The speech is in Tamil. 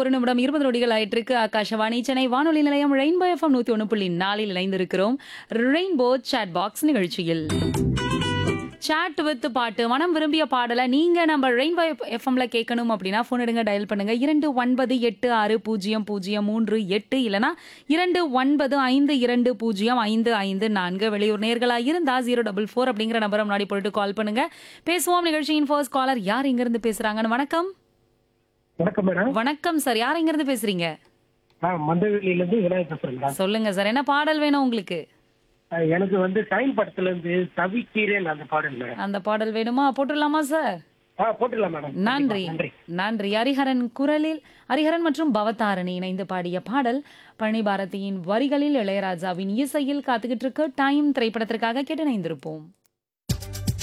ஒரு நிமிடம் இருபது நொடிகள் ஆயிட்டிருக்கு ஆகாஷவாணி சென்னை வானொலி நிலையம் ரெயின்போ எஃப்எம் நூத்தி ஒன்று புள்ளி நாலில் இணைந்திருக்கிறோம் ரெயின்போ சாட் பாக்ஸ் நிகழ்ச்சியில் சாட் வித் பாட்டு மனம் விரும்பிய பாடலை நீங்க நம்ம ரெயின்போ எஃப்எம்ல கேட்கணும் அப்படின்னா ஃபோன் எடுங்க டயல் பண்ணுங்க இரண்டு ஒன்பது எட்டு ஆறு பூஜ்ஜியம் பூஜ்ஜியம் மூன்று எட்டு இல்லனா இரண்டு ஒன்பது ஐந்து இரண்டு பூஜ்ஜியம் ஐந்து ஐந்து நான்கு வெளியூர் நேர்களா இருந்தா ஜீரோ டபுள் ஃபோர் அப்படிங்கிற நம்பரை முன்னாடி போட்டு கால் பண்ணுங்க பேசுவோம் நிகழ்ச்சியின் ஃபர்ஸ்ட் காலர் யார் இங்க இருந்து பேசுறாங்கன்னு வணக்கம் வணக்கம் மேடம் வணக்கம் சார் யார் இங்க இருந்து பேசுறீங்க நான் மந்தவெளியில இருந்து விநாயகர் பேசுறேன் மேடம் சொல்லுங்க சார் என்ன பாடல் வேணும் உங்களுக்கு அஹ் எனக்கு வந்து டைம் படத்துல இருந்து தவிக்கிறேன் அந்த பாடல் மேடம் அந்த பாடல் வேணுமா போட்டுடலாமா சார் ஆ போட்டுடலாம் மேடம் நன்றி நன்றி நன்றி ஹரிஹரன் குரலில் ஹரிஹரன் மற்றும் பவதாரணி இணைந்து பாடிய பாடல் பழனி பாரதியின் வரிகளில் இளையராஜாவின் இசையில் காத்துக்கிட்டு இருக்க டைம் திரைப்படத்திற்காக கேட்டு இணைந்திருப்போம்